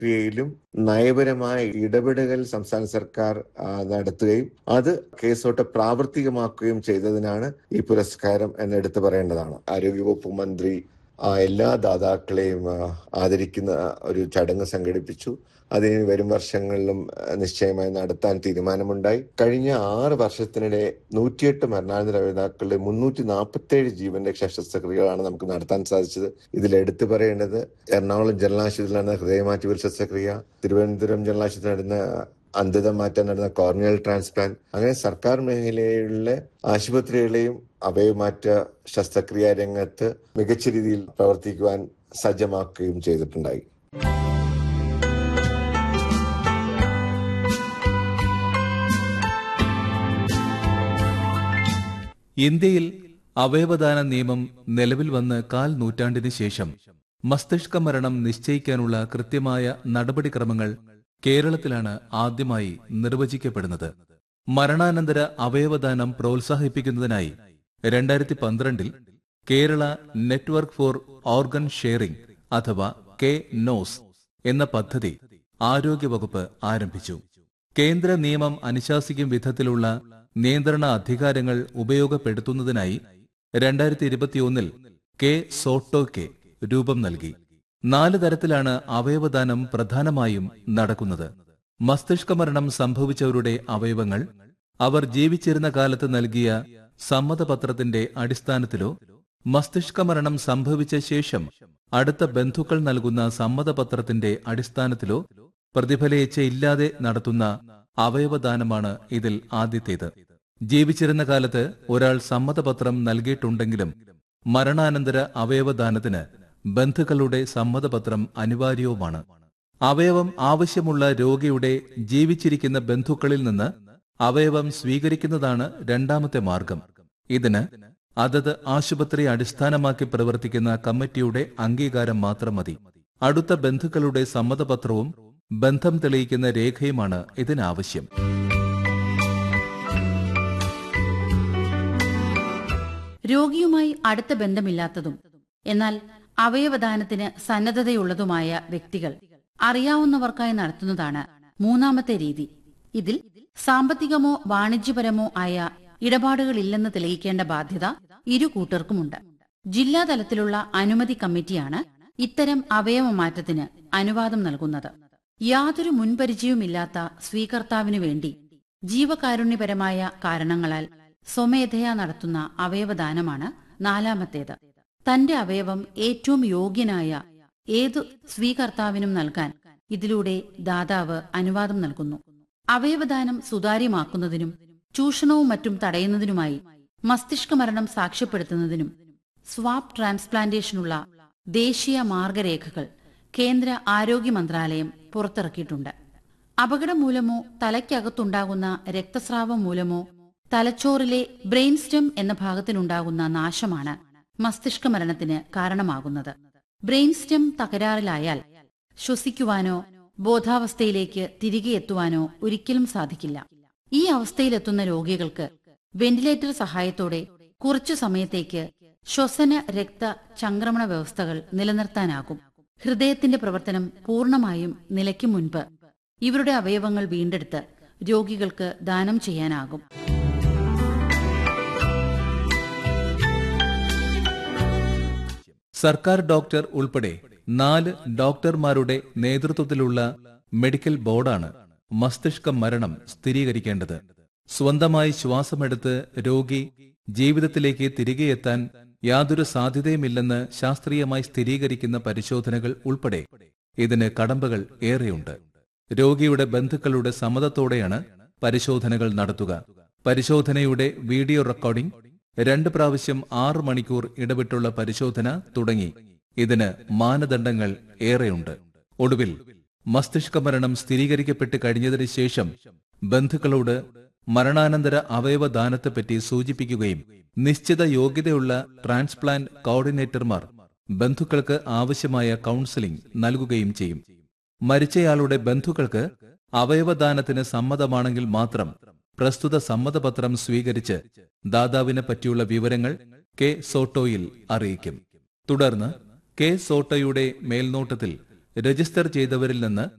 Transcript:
ശസ്ത്രക്രിയയിലും നയപരമായ ഇടപെടലുകൾ സംസ്ഥാന സർക്കാർ ആ, നടത്തുകയും അത് കേസോട്ട് പ്രാവർത്തികമാക്കുകയും ചെയ്തതിനാണ് ഈ പുരസ്കാരം എന്ന് എടുത്തു പറയേണ്ടതാണ് ആരോഗ്യവകുപ്പ് മന്ത്രി ആ, എല്ലാ ദാതാക്കളെയും ആ, ആദരിക്കുന്ന ഒരു ചടങ്ങ് സംഘടിപ്പിച്ചു അതിന് വരും വർഷങ്ങളിലും ആ, നിശ്ചയമായി നടത്താൻ തീരുമാനമുണ്ടായി കഴിഞ്ഞ ആറ് വർഷത്തിനിടെ നൂറ്റിയെട്ട് മരണാനന്തര രക്ഷിതാക്കളുടെ മുന്നൂറ്റി നാൽപ്പത്തി ഏഴ് ജീവന്റെ ശസ്ത്രക്രിയകളാണ് നമുക്ക് നടത്താൻ സാധിച്ചത് ഇതിൽ എടുത്തു പറയേണ്ടത് എറണാകുളം ജനറൽ ആശുപത്രിയിൽ നടന്ന ഹൃദയമാറ്റിവൽ ശസ്ത്രക്രിയ തിരുവനന്തപുരം ജനറൽ ആശുപത്രിയിൽ നടന്ന അന്ധത മാറ്റാൻ നടന്ന കോർണിയൽ ട്രാൻസ്പ്ലാന്റ് അങ്ങനെ സർക്കാർ മേഖലയിലെ ആശുപത്രികളെയും അവയവമാറ്റ ശസ്ത്രക്രിയാ രംഗത്ത് മികച്ച രീതിയിൽ പ്രവർത്തിക്കുവാൻ സജ്ജമാക്കുകയും ചെയ്തിട്ടുണ്ടായി ഇന്ത്യയിൽ അവയവദാന നിയമം നിലവിൽ വന്ന് കാൽ നൂറ്റാണ്ടിന് ശേഷം മസ്തിഷ്ക മരണം നിശ്ചയിക്കാനുള്ള കൃത്യമായ നടപടിക്രമങ്ങൾ കേരളത്തിലാണ് ആദ്യമായി നിർവചിക്കപ്പെടുന്നത് മരണാനന്തര അവയവദാനം പ്രോത്സാഹിപ്പിക്കുന്നതിനായി രണ്ടായിരത്തി പന്ത്രണ്ടിൽ Kerala network for organ sharing അഥവാ കെ നോസ് എന്ന പദ്ധതി ആരോഗ്യവകുപ്പ് ആരംഭിച്ചു കേന്ദ്ര നിയമം അനുശാസിക്കും വിധത്തിലുള്ള നിയന്ത്രണ അധികാരങ്ങൾ ഉപയോഗപ്പെടുത്തുന്നതിനായി രണ്ടായിരത്തി ഇരുപത്തിയൊന്നിൽ കെ സോട്ടോയ്ക്ക് രൂപം നൽകി നാല് തരത്തിലാണ് അവയവദാനം പ്രധാനമായും നടക്കുന്നത് മസ്തിഷ്ക മരണം സംഭവിച്ചവരുടെ അവയവങ്ങൾ അവർ ജീവിച്ചിരുന്ന കാലത്ത് നൽകിയ സമ്മതപത്രത്തിന്റെ അടിസ്ഥാനത്തിലോ മസ്തിഷ്ക മരണം സംഭവിച്ച ശേഷം അടുത്ത ബന്ധുക്കൾ നൽകുന്ന സമ്മതപത്രത്തിന്റെ അടിസ്ഥാനത്തിലോ പ്രതിഫലേച്ഛയില്ലാതെ നടത്തുന്ന അവയവദാനമാണ് ഇതിൽ ആദ്യത്തേത് ജീവിച്ചിരുന്ന കാലത്ത് ഒരാൾ സമ്മതപത്രം നൽകിയിട്ടുണ്ടെങ്കിലും മരണാനന്തര അവയവദാനത്തിന് ബന്ധുക്കളുടെ സമ്മതപത്രം അനിവാര്യവുമാണ് അവയവം ആവശ്യമുള്ള രോഗിയുടെ ജീവിച്ചിരിക്കുന്ന ബന്ധുക്കളിൽ നിന്ന് അവയവം സ്വീകരിക്കുന്നതാണ് രണ്ടാമത്തെ മാർഗം ഇതിന് അതത് ആശുപത്രി അടിസ്ഥാനമാക്കി പ്രവർത്തിക്കുന്ന കമ്മിറ്റിയുടെ അംഗീകാരം മാത്രം മതി അടുത്ത ബന്ധുക്കളുടെ സമ്മതപത്രവും ബന്ധം തെളിയിക്കുന്ന രേഖയുമാണ് ഇതിനാവശ്യം രോഗിയുമായി അടുത്ത ബന്ധമില്ലാത്തതും എന്നാൽ അവയവദാനത്തിന് സന്നദ്ധതയുള്ളതുമായ വ്യക്തികൾ അറിയാവുന്നവർക്കായി നടത്തുന്നതാണ് മൂന്നാമത്തെ രീതി ഇതിൽ സാമ്പത്തികമോ വാണിജ്യപരമോ ആയ ഇടപാടുകളില്ലെന്ന് തെളിയിക്കേണ്ട ബാധ്യത ഇരു കൂട്ടർക്കുമുണ്ട് ജില്ലാ തലത്തിലുള്ള അനുമതി കമ്മിറ്റിയാണ് ഇത്തരം അവയവമാറ്റത്തിന് അനുവാദം നൽകുന്നത് യാതൊരു മുൻപരിചയവുമില്ലാത്ത സ്വീകർത്താവിനു വേണ്ടി ജീവകാരുണ്യപരമായ കാരണങ്ങളാൽ സ്വമേധയാ നടത്തുന്ന അവയവദാനമാണ് നാലാമത്തേത് തന്റെ അവയവം ഏറ്റവും യോഗ്യനായ ഏതു സ്വീകർത്താവിനും നൽകാൻ ഇതിലൂടെ ദാതാവ് അനുവാദം നൽകുന്നു അവയവദാനം സുതാര്യമാക്കുന്നതിനും ചൂഷണവും മറ്റും തടയുന്നതിനുമായി മസ്തിഷ്ക മരണം സാക്ഷ്യപ്പെടുത്തുന്നതിനും സ്വാപ് ട്രാൻസ്പ്ലാന്റേഷനുള്ള ദേശീയ മാർഗരേഖകൾ കേന്ദ്ര ആരോഗ്യ മന്ത്രാലയം പുറത്തിറക്കിയിട്ടുണ്ട് അപകടം മൂലമോ തലയ്ക്കകത്തുണ്ടാകുന്ന രക്തസ്രാവം മൂലമോ തലച്ചോറിലെ ബ്രെയിൻ സ്റ്റെം എന്ന ഭാഗത്തിനുണ്ടാകുന്ന നാശമാണ് മസ്തിഷ്ക മരണത്തിന് കാരണമാകുന്നത് ബ്രെയിൻ സ്റ്റെം തകരാറിലായാൽ ശ്വസിക്കുവാനോ ബോധാവസ്ഥയിലേക്ക് തിരികെ എത്തുവാനോ ഒരിക്കലും സാധിക്കില്ല ഈ അവസ്ഥയിലെത്തുന്ന രോഗികൾക്ക് വെന്റിലേറ്റർ സഹായത്തോടെ കുറച്ചു സമയത്തേക്ക് ശ്വസന രക്ത ചംക്രമണ വ്യവസ്ഥകൾ നിലനിർത്താനാകും ഹൃദയത്തിന്റെ പ്രവർത്തനം പൂർണ്ണമായും നിലയ്ക്കും മുൻപ് ഇവരുടെ അവയവങ്ങൾ വീണ്ടെടുത്ത് രോഗികൾക്ക് ദാനം ചെയ്യാനാകും സർക്കാർ ഡോക്ടർ ഉൾപ്പെടെ നാല് ഡോക്ടർമാരുടെ നേതൃത്വത്തിലുള്ള മെഡിക്കൽ ബോർഡാണ് മസ്തിഷ്ക മരണം സ്ഥിരീകരിക്കേണ്ടത് സ്വന്തമായി ശ്വാസമെടുത്ത് രോഗി ജീവിതത്തിലേക്ക് തിരികെ എത്താൻ യാതൊരു സാധ്യതയുമില്ലെന്ന് ശാസ്ത്രീയമായി സ്ഥിരീകരിക്കുന്ന പരിശോധനകൾ ഉൾപ്പെടെ ഇതിന് കടമ്പകൾ ഏറെയുണ്ട് രോഗിയുടെ ബന്ധുക്കളുടെ സമ്മതത്തോടെയാണ് പരിശോധനകൾ നടത്തുക പരിശോധനയുടെ വീഡിയോ റെക്കോർഡിംഗ് രണ്ട് പ്രാവശ്യം ആറ് മണിക്കൂർ ഇടവിട്ടുള്ള പരിശോധന തുടങ്ങി ഇതിന് മാനദണ്ഡങ്ങൾ ഏറെയുണ്ട് ഒടുവിൽ മസ്തിഷ്ക മരണം സ്ഥിരീകരിക്കപ്പെട്ട് കഴിഞ്ഞതിന് ശേഷം ബന്ധുക്കളോട് മരണാനന്തര അവയവദാനത്തെപ്പറ്റി സൂചിപ്പിക്കുകയും നിശ്ചിത യോഗ്യതയുള്ള ട്രാൻസ്പ്ലാന്റ് കോർഡിനേറ്റർമാർ ബന്ധുക്കൾക്ക് ആവശ്യമായ കൗൺസിലിംഗ് നൽകുകയും ചെയ്യും മരിച്ചയാളുടെ ബന്ധുക്കൾക്ക് അവയവദാനത്തിന് സമ്മതമാണെങ്കിൽ മാത്രം പ്രസ്തുത സമ്മതപത്രം സ്വീകരിച്ച് ദാതാവിനെ പറ്റിയുള്ള വിവരങ്ങൾ കെ സോട്ടോയിൽ അറിയിക്കും തുടർന്ന് കെ സോട്ടോയുടെ മേൽനോട്ടത്തിൽ രജിസ്റ്റർ ചെയ്തവരിൽ നിന്ന്